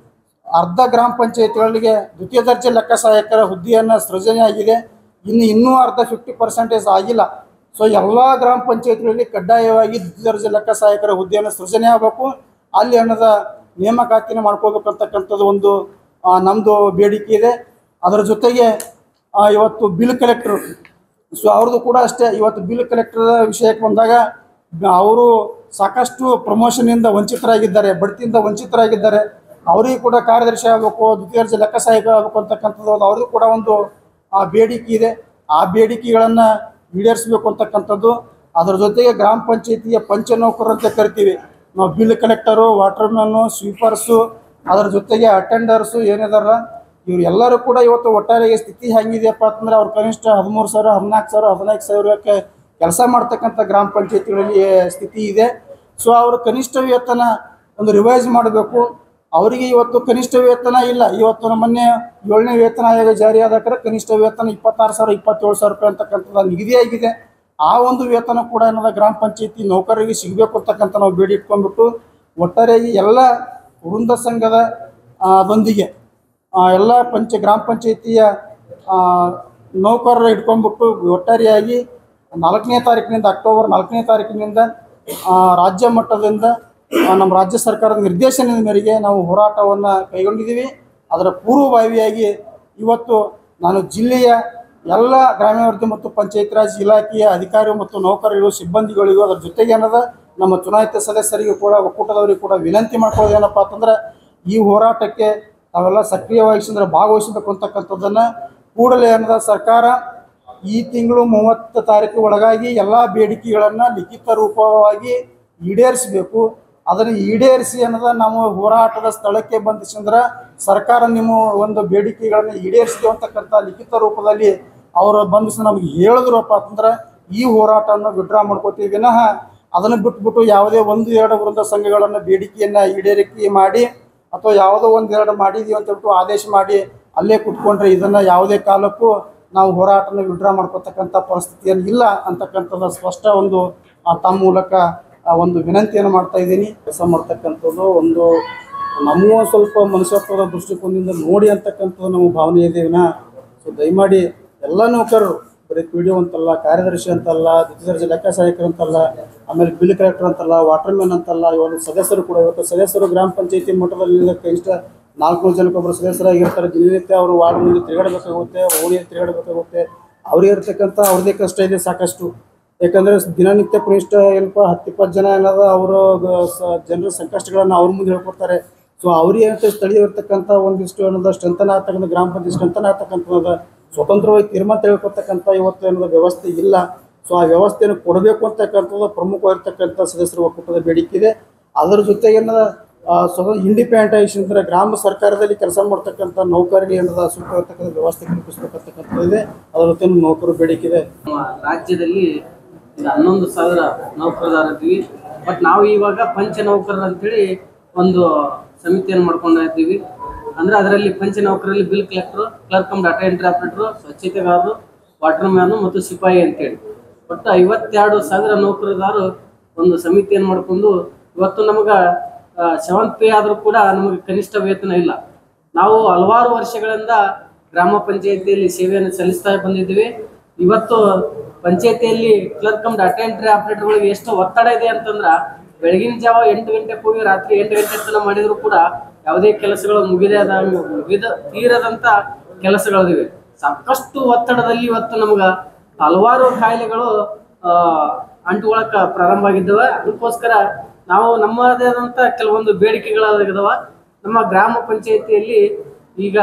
ಅರ್ಧ ಗ್ರಾಮ ಪಂಚಾಯತ್ಗಳಿಗೆ ದ್ವಿತೀಯ ದರ್ಜೆ ಲೆಕ್ಕ ಸಹಾಯಕರ ಹುದ್ದೆಯನ್ನು ಸೃಜನೆ ಆಗಿದೆ ಇನ್ನು ಇನ್ನೂ ಅರ್ಧ ಫಿಫ್ಟಿ ಪರ್ಸೆಂಟೇಜ್ ಆಗಿಲ್ಲ ಸೊ ಎಲ್ಲ ಗ್ರಾಮ ಪಂಚಾಯತ್ಗಳಲ್ಲಿ ಕಡ್ಡಾಯವಾಗಿ ದ್ವಿತೀಯ ದರ್ಜೆ ಲೆಕ್ಕ ಸಹಾಯಕರ ಹುದ್ದೆಯನ್ನು ಸೃಜನೆ ಆಗಬೇಕು ಅಲ್ಲಿ ಹಣದ ನೇಮಕಾತಿನ ಮಾಡ್ಕೋಬೇಕಂತಕ್ಕಂಥದ್ದು ಒಂದು ಆ, ನಮ್ಮದು ಬೇಡಿಕೆ ಇದೆ ಅದರ ಜೊತೆಗೆ ಆ, ಇವತ್ತು ಬಿಲ್ ಕಲೆಕ್ಟ್ರು ಸೊ ಅವ್ರದ್ದು ಕೂಡ ಅಷ್ಟೇ ಇವತ್ತು ಬಿಲ್ ಕಲೆಕ್ಟರ್ ವಿಷಯಕ್ಕೆ ಬಂದಾಗ ಅವರು ಸಾಕಷ್ಟು ಪ್ರಮೋಷನಿಂದ ವಂಚಿತರಾಗಿದ್ದಾರೆ ಬಡ್ತಿಯಿಂದ ವಂಚಿತರಾಗಿದ್ದಾರೆ ಅವರಿಗೂ ಕೂಡ ಕಾರ್ಯದರ್ಶಿ ಆಗಬೇಕು ದ್ವಿತೀಯ ದರ್ಜೆ ಲೆಕ್ಕ ಸಹಾಯಕ ಆಗಬೇಕು ಅಂತಕ್ಕಂಥದ್ದು ಒಂದು ಅವ್ರದ್ದು ಕೂಡ ಒಂದು ಆ ಬೇಡಿಕೆ ಇದೆ ಆ ಬೇಡಿಕೆಗಳನ್ನು ಈಡೇರಿಸಬೇಕು ಅಂತಕ್ಕಂಥದ್ದು ಅದರ ಜೊತೆಗೆ ಗ್ರಾಮ ಪಂಚಾಯತಿಯ ಪಂಚನೌಕರರು ಅಂತ ಕರಿತೀವಿ ನಾವು ಬಿಲ್ ಕಲೆಕ್ಟರು ವಾಟರ್ಮ್ಯಾನು ಸ್ವೀಪರ್ಸು ಅದರ ಜೊತೆಗೆ ಅಟೆಂಡರ್ಸು ಏನಿದಾರ ಇವ್ರು ಎಲ್ಲರೂ ಕೂಡ ಇವತ್ತು ಒಟ್ಟಾರೆಗೆ ಸ್ಥಿತಿ ಹೆಂಗಿದೆಯಪ್ಪ ಅಂತಂದ್ರೆ ಅವ್ರು ಕನಿಷ್ಠ ಹದಿಮೂರು ಸಾವಿರ ಹದಿನಾಲ್ಕು ಸಾವಿರ ಹದಿನೈದು ಸಾವಿರಕ್ಕೆ ಕೆಲಸ ಮಾಡ್ತಕ್ಕಂಥ ಗ್ರಾಮ ಪಂಚಾಯತಿಗಳಲ್ಲಿ ಸ್ಥಿತಿ ಇದೆ ಸೊ ಅವರು ಕನಿಷ್ಠ ವೇತನ ಒಂದು ರಿವೈಸ್ ಮಾಡಬೇಕು ಅವರಿಗೆ ಇವತ್ತು ಕನಿಷ್ಠ ವೇತನ ಇಲ್ಲ ಇವತ್ತು ನಮ್ಮ ಮೊನ್ನೆ ಏಳನೇ ವೇತನ ಆಯೋಗ ಜಾರಿ ಆದಾಕರ ಕನಿಷ್ಠ ವೇತನ ಇಪ್ಪತ್ತಾರು ಸಾವಿರ ಇಪ್ಪತ್ತೇಳು ಸಾವಿರ ರೂಪಾಯಿ ಅಂತಕ್ಕಂಥದ್ದು ನಿಗದಿಯಾಗಿದೆ ಆ ಒಂದು ವೇತನ ಕೂಡ ಏನದ ಗ್ರಾಮ ಪಂಚಾಯತಿ ನೌಕರರಿಗೆ ಸಿಗಬೇಕು ಅಂತಕ್ಕಂಥ ನಾವು ಬೇಡಿ ಇಟ್ಕೊಂಡ್ಬಿಟ್ಟು ಒಟ್ಟಾರೆಯಾಗಿ ಎಲ್ಲ ವೃಂದ ಸಂಘದ ಆ, ದೊಂದಿಗೆ ಆ, ಎಲ್ಲ ಪಂಚ ಗ್ರಾಮ ಪಂಚಾಯತಿಯ ಆ, ನೌಕರರ ಇಟ್ಕೊಂಡ್ಬಿಟ್ಟು ಒಟ್ಟಾರೆಯಾಗಿ ನಾಲ್ಕನೇ ತಾರೀಕಿನಿಂದ ಅಕ್ಟೋಬರ್ ನಾಲ್ಕನೇ ತಾರೀಕಿನಿಂದ ಆ, ರಾಜ್ಯ ಮಟ್ಟದಿಂದ ಆ, ನಮ್ಮ ರಾಜ್ಯ ಸರ್ಕಾರದ ನಿರ್ದೇಶನದ ಮೇರೆಗೆ ನಾವು ಹೋರಾಟವನ್ನು ಕೈಗೊಂಡಿದ್ದೀವಿ ಅದರ ಪೂರ್ವಭಾವಿಯಾಗಿ ಇವತ್ತು ನಾನು ಜಿಲ್ಲೆಯ ಎಲ್ಲ ಗ್ರಾಮೀಣಾಭಿವೃದ್ಧಿ ಮತ್ತು ಪಂಚಾಯತ್ ರಾಜ್ ಇಲಾಖೆಯ ಅಧಿಕಾರಿಗಳು ಮತ್ತು ನೌಕರರಿಗೂ ಸಿಬ್ಬಂದಿಗಳಿಗೂ ಅದರ ಜೊತೆಗೆ ಏನದ ನಮ್ಮ ಚುನಾಯಿತ ಸದಸ್ಯರಿಗೂ ಕೂಡ ಒಕ್ಕೂಟದವರಿಗೂ ಕೂಡ ವಿನಂತಿ ಮಾಡ್ಕೊಳ್ಳೋದು ಏನಪ್ಪ ಅಂತಂದ್ರೆ ಈ ಹೋರಾಟಕ್ಕೆ ತಾವೆಲ್ಲ ಸಕ್ರಿಯವಾಗಿಸಿದ್ರೆ ಭಾಗವಹಿಸಬೇಕು ಅಂತಕ್ಕಂಥದ್ದನ್ನು ಕೂಡಲೇ ಏನದ ಸರ್ಕಾರ ಈ ತಿಂಗಳು ಮೂವತ್ತು ತಾರೀಕು ಒಳಗಾಗಿ ಎಲ್ಲ ಬೇಡಿಕೆಗಳನ್ನು ಲಿಖಿತ ರೂಪವಾಗಿ ಈಡೇರಿಸಬೇಕು ಅದನ್ನು ಈಡೇರಿಸಿ ಅನ್ನೋದ ನಾವು ಹೋರಾಟದ ಸ್ಥಳಕ್ಕೆ ಬಂದಿಸಿಂದ್ರೆ ಸರ್ಕಾರ ನಿಮ್ಮ ಒಂದು ಬೇಡಿಕೆಗಳನ್ನು ಈಡೇರಿಸಿದೆ ಅಂತಕ್ಕಂಥ ಲಿಖಿತ ರೂಪದಲ್ಲಿ ಅವರು ಬಂದಿಸಿ ನಮಗೆ ಹೇಳಿದ್ರಪ್ಪ ಅಂತಂದ್ರೆ ಈ ಹೋರಾಟವನ್ನು ವಿಡ್ರಾ ಮಾಡ್ಕೋತೀವಿ ವಿನಃ ಅದನ್ನು ಬಿಟ್ಬಿಟ್ಟು ಯಾವುದೇ ಒಂದು ಎರಡು ವೃಂದ ಸಂಘಗಳನ್ನು ಬೇಡಿಕೆಯನ್ನು ಈಡೇರಿಕೆ ಮಾಡಿ ಅಥವಾ ಯಾವುದೋ ಒಂದು ಎರಡು ಮಾಡಿದೀವಿ ಅಂತ ಹೇಳ್ಬಿಟ್ಟು ಆದೇಶ ಮಾಡಿ ಅಲ್ಲೇ ಕುತ್ಕೊಂಡ್ರೆ ಇದನ್ನು ಯಾವುದೇ ಕಾಲಕ್ಕೂ ನಾವು ಹೋರಾಟನ ವಿಡ್ರಾ ಮಾಡ್ಕೊತಕ್ಕಂಥ ಪರಿಸ್ಥಿತಿಯಲ್ಲಿ ಇಲ್ಲ ಅಂತಕ್ಕಂಥದ್ದು ಸ್ಪಷ್ಟ ಒಂದು ಆ, ತಮ್ಮ ಮೂಲಕ ಆ, ಒಂದು ವಿನಂತಿಯನ್ನು ಮಾಡ್ತಾ ಇದ್ದೀನಿ ಕೆಲಸ ಮಾಡ್ತಕ್ಕಂಥದ್ದು ಒಂದು ನಮಗೂ ಸ್ವಲ್ಪ ಮನುಷ್ಯತ್ವದ ದೃಷ್ಟಿಕೋನದಿಂದ ನೋಡಿ ಅಂತಕ್ಕಂಥದ್ದು ನಮ್ಮ ಭಾವನೆ ಇದೆ ವಿನಃ ಸೊ ದಯಮಾಡಿ ಎಲ್ಲ ನೌಕರರು ಬರೀ ಪಿ ಡಿ ಅಂತಲ್ಲ ಕಾರ್ಯದರ್ಶಿ ಅಂತಲ್ಲ ದ್ವಿತೀಯ ದರ್ಜೆ ಲೆಕ್ಕ ಸಹಾಯಕರು ಅಂತಲ್ಲ ಆಮೇಲೆ ಬಿಲ್ ಕಲೆಕ್ಟರ್ ಅಂತಲ್ಲ ವಾಟರ್ ಮ್ಯಾನ್ ಅಂತಲ್ಲ ಇವಾಗ ಸದಸ್ಯರು ಕೂಡ ಇವತ್ತು ಸದಸ್ಯರು ಗ್ರಾಮ ಪಂಚಾಯತಿ ಮಟ್ಟದಲ್ಲಿ ಕನಿಷ್ಠ ನಾಲ್ಕುನೂರು ಜನಕ್ಕೊಬ್ಬರು ಸದಸ್ಯರಾಗಿರ್ತಾರೆ ದಿನನಿತ್ಯ ಅವರು ವಾರ್ಡ್ ಮುಂದೆ ತಿರುಗಾಡಬೇಕಾಗುತ್ತೆ ಓಣಿಯಲ್ಲಿ ತಿರುಗಾಡಬೇಕಾಗುತ್ತೆ ಅವ್ರಿಗೆ ಇರ್ತಕ್ಕಂಥ ಅವ್ರದ್ದೇ ಕಷ್ಟ ಇದೆ ಸಾಕಷ್ಟು ಯಾಕಂದರೆ ದಿನನಿತ್ಯ ಕನಿಷ್ಠ ಏನಪ್ಪ ಹತ್ತು ಇಪ್ಪತ್ತು ಜನ ಏನದ ಅವರು ಜನರ ಸಂಕಷ್ಟಗಳನ್ನು ಅವ್ರ ಮುಂದೆ ಹೇಳ್ಕೊಡ್ತಾರೆ ಸೊ ಅವ್ರಿಗೆ ಅಂತ ಸ್ಥಳೀಯವಿರ್ತಕ್ಕಂಥ ಒಂದಿಷ್ಟು ಅನ್ನೋದು ಸ್ಟ್ರೆಂತನ ಆಗ್ತಕ್ಕಂಥ ಗ್ರಾಮ ಪಂಚಾಯತ್ ಸ್ಟ್ರೆಂತನ ಆಗ್ತಕ್ಕಂಥದ್ದು ಸ್ವತಂತ್ರವಾಗಿ ತೀರ್ಮಾನ ತೆಗೆದುಕೊಳ್ತಕ್ಕಂಥ ಇವತ್ತು ಅನ್ನೋದು ವ್ಯವಸ್ಥೆ ಇಲ್ಲ ಸೊ ಆ ವ್ಯವಸ್ಥೆಯನ್ನು ಕೊಡಬೇಕು ಅಂತಕ್ಕಂಥದ್ದು ಪ್ರಮುಖವಾಗಿರ್ತಕ್ಕಂಥ ಸದಸ್ಯರ ಒಕ್ಕೂಟದ ಬೇಡಿಕೆ ಇದೆ ಅದರ ಜೊತೆಗೆ ಏನದ ಆ, ಸ್ವತಃ ಇಂಡಿಪೆಂಡೆಂಟೈಸೇಷನ್ ಅಂದರೆ ಗ್ರಾಮ ಸರ್ಕಾರದಲ್ಲಿ ಕೆಲಸ ಮಾಡ್ತಕ್ಕಂಥ ನೌಕರರಿಗೆ ಏನದ ಸೂಕ್ತವಾಗಿರ್ತಕ್ಕಂಥ ವ್ಯವಸ್ಥೆ ಕಲ್ಪಿಸಬೇಕಂತಕ್ಕಂಥದ್ದು ಇದೆ ಅದರ ಜೊತೆ ನೌಕರು ಬೇಡಿಕೆ ಇದೆ ನಮ್ಮ ರಾಜ್ಯದಲ್ಲಿ ಈಗ ಹನ್ನೊಂದು ಸಾವಿರ ನೌಕರದಾರಿದ್ದೀವಿ ಬಟ್ ನಾವು ಇವಾಗ ಪಂಚ ನೌಕರರು ಅಂತೇಳಿ ಒಂದು ಸಮಿತಿಯನ್ನು ಮಾಡ್ಕೊಂಡು ಇದ್ದೀವಿ ಅಂದ್ರೆ ಅದರಲ್ಲಿ ಪಂಚ ನೌಕರಲ್ಲಿ bill collector clerk cum data entry operator ಸ್ವಚ್ಛತೆಗಾರರು ವಾಟರ್ ಮ್ಯಾನು ಮತ್ತು ಸಿಪಾಯಿ ಅಂತೇಳಿ ಒಟ್ಟು ಐವತ್ತೆರಡು ಸಾವಿರ ನೌಕರದಾರು ಒಂದು ಸಮಿತಿಯನ್ನು ಮಾಡಿಕೊಂಡು ಇವತ್ತು ನಮಗೆ ಸೆವೆಂತ್ ಪೇ ಆದರೂ ಕೂಡ ನಮಗೆ ಕನಿಷ್ಠ ವೇತನ ಇಲ್ಲ ನಾವು ಹಲವಾರು ವರ್ಷಗಳಿಂದ ಗ್ರಾಮ ಪಂಚಾಯತಿಯಲ್ಲಿ ಸೇವೆಯನ್ನು ಸಲ್ಲಿಸ್ತಾ ಬಂದಿದ್ದೀವಿ ಇವತ್ತು ಪಂಚಾಯತಿಯಲ್ಲಿ ಕ್ಲರ್ಕ್ ಕಮ್ ಡಾಟಾ ಎಂಟ್ರಿ ಆಪರೇಟರ್ಗಳಿಗೆ ಎಷ್ಟು ಒತ್ತಡ ಇದೆ ಅಂತಂದ್ರ ಬೆಳಗಿನ ಜಾವ ಎಂಟು ಗಂಟೆಗೆ ಹೋಗಿ ರಾತ್ರಿ ಎಂಟು ಗಂಟೆ ತನಕ ಮಾಡಿದ್ರು ಕೂಡ ಯಾವುದೇ ಕೆಲಸಗಳು ಮುಗಿದ ಮುಗಿದ ತೀರದಂತ ಕೆಲಸಗಳಿವೆ ಸಾಕಷ್ಟು ಒತ್ತಡದಲ್ಲಿ ಇವತ್ತು ನಮ್ಗ ಹಲವಾರು ಕಾಯಿಲೆಗಳು ಆ, ಅಂಟುಕೊಳಕ ಪ್ರಾರಂಭ ಆಗಿದ್ದವ ಅದಕ್ಕೋಸ್ಕರ ನಾವು ನಮ್ಮದೇ ಆದಂತ ಕೆಲವೊಂದು ಬೇಡಿಕೆಗಳಾಗಿದಾವ ನಮ್ಮ ಗ್ರಾಮ ಪಂಚಾಯತಿಯಲ್ಲಿ ಈಗ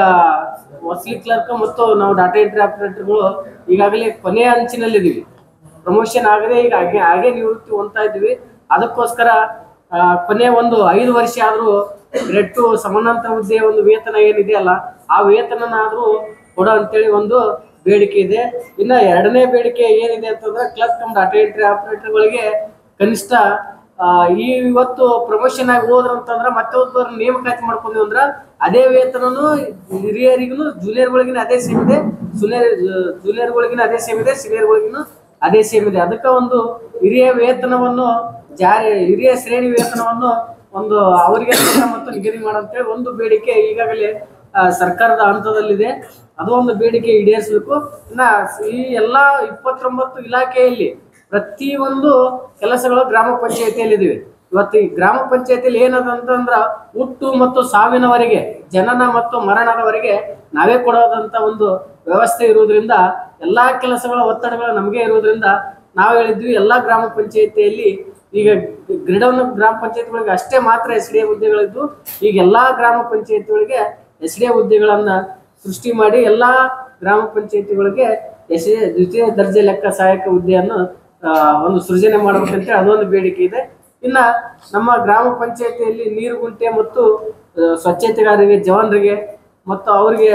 ವಸಲಿ ಕ್ಲರ್ಕ್ ಮತ್ತು ನಾವು ಡಾಟಾ ಎಂಟ್ರಿ ಆಪರೇಟರ್ಗಳು ಈಗಾಗಲೇ ಕೊನೆಯ ಅಂಚಿನಲ್ಲಿದ್ದೀವಿ ಪ್ರಮೋಷನ್ ಆಗದೆ ಈಗ ಹಾಗೆ ಹಾಗೆ ನಿವೃತ್ತಿ ಹೊಂದ್ತಾ ಇದ್ವಿ ಅದಕ್ಕೋಸ್ಕರ ಆ, ಕೊನೆಯ ಒಂದು ಐದು ವರ್ಷ ಆದ್ರೂ ಗ್ರೇಡ್ ಟು ಸಮಾನಾಂತರ ಹುದ್ದೆ ಒಂದು ವೇತನ ಏನಿದೆ ಅಲ್ಲ ಆ ವೇತನನಾದ್ರೂ ಕೊಡೋ ಅಂತೇಳಿ ಒಂದು ಬೇಡಿಕೆ ಇದೆ ಇನ್ನ ಎರಡನೇ ಬೇಡಿಕೆ ಏನಿದೆ ಅಂತಂದ್ರೆ ಕ್ಲರ್ಕ್ ಕಮ್ ಡಾಟಾ ಎಂಟ್ರಿ ಆಪರೇಟರ್ಗಳಿಗೆ ಕನಿಷ್ಠ ಆ, ಈ ಇವತ್ತು ಪ್ರಮೋಷನ್ ಆಗಿ ಹೋದ್ರ ಅಂತಂದ್ರ ಮತ್ತೆ ಒಬ್ಬರು ನೇಮಕಾತಿ ಮಾಡ್ಕೊಂಡ್ವಿ ಅಂದ್ರ ಅದೇ ವೇತನನು ಹಿರಿಯರಿಗೂ ಜೂನಿಯರ್ಗಳಿಗಿನ ಅದೇ ಸೇಮ್ ಇದೆ ಜೂನಿಯರ್ ಜೂನಿಯರ್ಗಳಿಗಿನ ಅದೇ ಸೇಮ್ ಇದೆ ಸೀನಿಯರ್ಗಳಿಗಿನ ಅದೇ ಸೇಮ್ ಇದೆ ಅದಕ್ಕೆ ಒಂದು ಹಿರಿಯ ವೇತನವನ್ನು ಜಾರಿ ಹಿರಿಯ ಶ್ರೇಣಿ ವೇತನವನ್ನು ಒಂದು ಅವರಿಗೆ ಮಾತ್ರ ಮತ್ತು ನಿಗದಿ ಮಾಡಂತೇಳಿ ಒಂದು ಬೇಡಿಕೆ ಈಗಾಗಲೇ ಆ, ಸರ್ಕಾರದ ಹಂತದಲ್ಲಿದೆ ಅದು ಒಂದು ಬೇಡಿಕೆ ಈಡೇರಿಸಬೇಕು ಇನ್ನ ಈ ಎಲ್ಲಾ ಇಪ್ಪತ್ತೊಂಬತ್ತು ಇಲಾಖೆಯಲ್ಲಿ ಪ್ರತಿಯೊಂದು ಕೆಲಸಗಳು ಗ್ರಾಮ ಪಂಚಾಯತಿಯಲ್ಲಿ ಇದಿವೆ ಇವತ್ತು ಈ ಗ್ರಾಮ ಪಂಚಾಯತಿಯಲ್ಲಿ ಏನದ ಅಂತಂದ್ರ ಹುಟ್ಟು ಮತ್ತು ಸಾವಿನವರೆಗೆ ಜನನ ಮತ್ತು ಮರಣದವರೆಗೆ ನಾವೇ ಕೊಡೋದಂತ ಒಂದು ವ್ಯವಸ್ಥೆ ಇರುವುದರಿಂದ ಎಲ್ಲಾ ಕೆಲಸಗಳ ಒತ್ತಡಗಳು ನಮಗೆ ಇರುವುದರಿಂದ ನಾವು ಹೇಳಿದ್ವಿ ಎಲ್ಲಾ ಗ್ರಾಮ ಪಂಚಾಯತಿಯಲ್ಲಿ ಈಗ ಗ್ರಿಡೌನ್ ಗ್ರಾಮ ಪಂಚಾಯತಿಗಳಿಗೆ ಅಷ್ಟೇ ಮಾತ್ರ ಎಸ್ ಡಿ ಎ ಹುದ್ದೆಗಳಿದ್ದು ಈಗ ಎಲ್ಲಾ ಗ್ರಾಮ ಪಂಚಾಯತಿಗಳಿಗೆ ಎಸ್ ಡಿ ಎ ಹುದ್ದೆಗಳನ್ನ ಸೃಷ್ಟಿ ಮಾಡಿ ಎಲ್ಲಾ ಗ್ರಾಮ ಪಂಚಾಯತಿಗಳಿಗೆ ಎಸ್ ಡಿ ದ್ವಿತೀಯ ದರ್ಜೆ ಲೆಕ್ಕ ಸಹಾಯಕ ಹುದ್ದೆಯನ್ನು ಆ, ಒಂದು ಸೃಜನೆ ಮಾಡಬೇಕಂತ ಅದೊಂದು ಬೇಡಿಕೆ ಇದೆ ಇನ್ನ ನಮ್ಮ ಗ್ರಾಮ ಪಂಚಾಯತಿಯಲ್ಲಿ ನೀರು ಗುಂಟೆ ಮತ್ತು ಆ, ಸ್ವಚ್ಛತೆಗಾರರಿಗೆ ಜವಾನರಿಗೆ ಮತ್ತು ಅವರಿಗೆ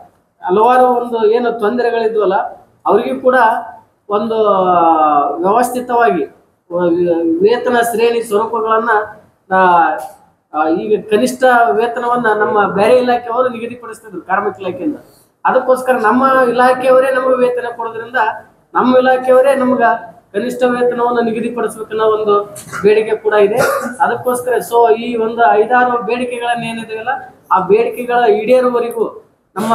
ಹಲವಾರು ಒಂದು ಏನು ತೊಂದರೆಗಳಿದ್ವಲ್ಲ ಅವರಿಗೂ ಕೂಡ ಒಂದು ಆ, ವ್ಯವಸ್ಥಿತವಾಗಿ ವ- ವೇತನ ಶ್ರೇಣಿ ಸ್ವರೂಪಗಳನ್ನ ಆ, ಆ, ಈಗ ಕನಿಷ್ಠ ವೇತನವನ್ನ ನಮ್ಮ ಬೇರೆ ಇಲಾಖೆಯವರು ನಿಗದಿಪಡಿಸ್ತಿದ್ರು ಕಾರ್ಮಿಕ ಇಲಾಖೆಯಿಂದ ಅದಕ್ಕೋಸ್ಕರ ನಮ್ಮ ಇಲಾಖೆಯವರೇ ನಮಗೆ ವೇತನ ಕೊಡೋದ್ರಿಂದ ನಮ್ಮ ಇಲಾಖೆಯವರೇ ನಮ್ಗ ಕನಿಷ್ಠ ವೇತನವನ್ನು ನಿಗದಿಪಡಿಸ್ಬೇಕನ್ನೋ ಒಂದು ಬೇಡಿಕೆ ಕೂಡ ಇದೆ ಅದಕ್ಕೋಸ್ಕರ ಸೊ ಈ ಒಂದು ಐದಾರು ಬೇಡಿಕೆಗಳನ್ನ ಏನಿದೆಯಲ್ಲ ಆ ಬೇಡಿಕೆಗಳ ಈಡೇರುವವರೆಗೂ ನಮ್ಮ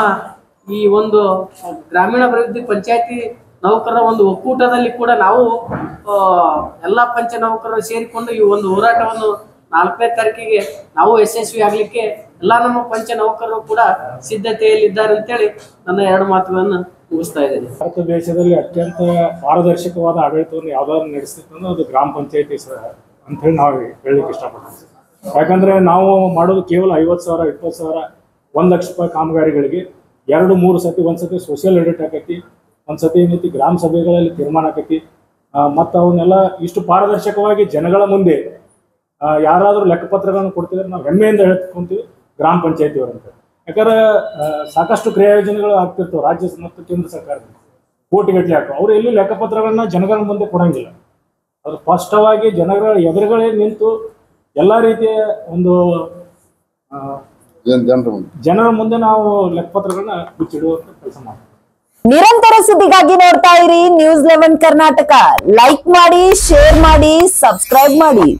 ಈ ಒಂದು ಗ್ರಾಮೀಣಾಭಿವೃದ್ಧಿ ಪಂಚಾಯತಿ ನೌಕರರ ಒಂದು ಒಕ್ಕೂಟದಲ್ಲಿ ಕೂಡ ನಾವು ಆ, ಎಲ್ಲಾ ಪಂಚ ನೌಕರರು ಸೇರಿಕೊಂಡು ಈ ಒಂದು ಹೋರಾಟವನ್ನು ನಾಲ್ಕನೇ ತಾರೀಕಿಗೆ ನಾವು ಯಶಸ್ವಿ ಆಗ್ಲಿಕ್ಕೆ ಎಲ್ಲಾ ನಮ್ಮ ಪಂಚ ನೌಕರರು ಕೂಡ ಸಿದ್ಧತೆಯಲ್ಲಿದ್ದಾರೆ ಅಂತೇಳಿ ನನ್ನ ಎರಡು ಮಾತುಗಳನ್ನು ಮುಗಿಸ್ತಾ ಇದ್ದೇನೆ ಭಾರತ ದೇಶದಲ್ಲಿ ಅತ್ಯಂತ ಪಾರದರ್ಶಕವಾದ ಆಡಳಿತವನ್ನು ಯಾವ್ದಾದ್ರು ನಡೆಸ್ತಿತ್ತು ಅಂದ್ರೆ ಅದು ಗ್ರಾಮ ಪಂಚಾಯತಿ ಅಂತ ಹೇಳಿ ನಾವು ಹೇಳಲಿಕ್ಕೆ ಇಷ್ಟಪಡ್ತೀವಿ ಯಾಕಂದ್ರೆ ನಾವು ಮಾಡೋದು ಕೇವಲ ಐವತ್ತು ಸಾವಿರ ಇಪ್ಪತ್ತು ಸಾವಿರ ಒಂದು ಲಕ್ಷ ರೂಪಾಯಿ ಕಾಮಗಾರಿಗಳಿಗೆ ಎರಡು ಮೂರು ಸತಿ ಒಂದು ಸತಿ ಸೋಷಿಯಲ್ ಆಡಿಟ್ ಆಕೈತಿ ಒಂದು ಸತಿ ಏನೈತಿ ಗ್ರಾಮ ಸಭೆಗಳಲ್ಲಿ ತೀರ್ಮಾನ ಆಕೈತಿ ಮತ್ತು ಅವನ್ನೆಲ್ಲ ಇಷ್ಟು ಪಾರದರ್ಶಕವಾಗಿ ಜನಗಳ ಮುಂದೆ ಆ, ಯಾರಾದ್ರೂ ಲೆಕ್ಕಪತ್ರಗಳನ್ನು ಕೊಡ್ತಿದ್ರೆ ನಾವು ಹೆಮ್ಮೆಯಿಂದ ಹೇಳ್ಕೊಂತೀವಿ ಗ್ರಾಮ ಪಂಚಾಯತಿಯವರಂತ ಯಾಕಂದ್ರೆ ಆ, ಸಾಕಷ್ಟು ಕ್ರಿಯಾ ಯೋಜನೆಗಳು ಆಗ್ತಿರ್ತವೆ ರಾಜ್ಯ ಮತ್ತು ಕೇಂದ್ರ ಸರ್ಕಾರದಿಂದ ಕೋಟಿಗಟ್ಟಲೆ ಹಾಕೋ ಅವ್ರು ಎಲ್ಲಿ ಲೆಕ್ಕಪತ್ರಗಳನ್ನ ಜನಗಳ ಮುಂದೆ ಕೊಡಂಗಿಲ್ಲ ಅದು ಸ್ಪಷ್ಟವಾಗಿ ಜನಗಳ ಎದುರುಗಳೇ ನಿಂತು ಎಲ್ಲ ರೀತಿಯ ಒಂದು ಆ, ಜನ್ ಜನರ ಮುಂದೆ ಜನರ ಮುಂದೆ ನಾವು ಲೆಕ್ಕಪತ್ರಗಳನ್ನ ಮುಚ್ಚಿಡುವಂತ ಕೆಲಸ ಮಾಡ್ತೀವಿ ನಿರಂತರ ಸುದ್ದಿಗಾಗಿ ನೋಡ್ತಾ ಇರಿ ನ್ಯೂಸ್ ಲೆವೆನ್ ಕರ್ನಾಟಕ ಲೈಕ್ ಮಾಡಿ ಶೇರ್ ಮಾಡಿ ಸಬ್ಸ್ಕ್ರೈಬ್ ಮಾಡಿ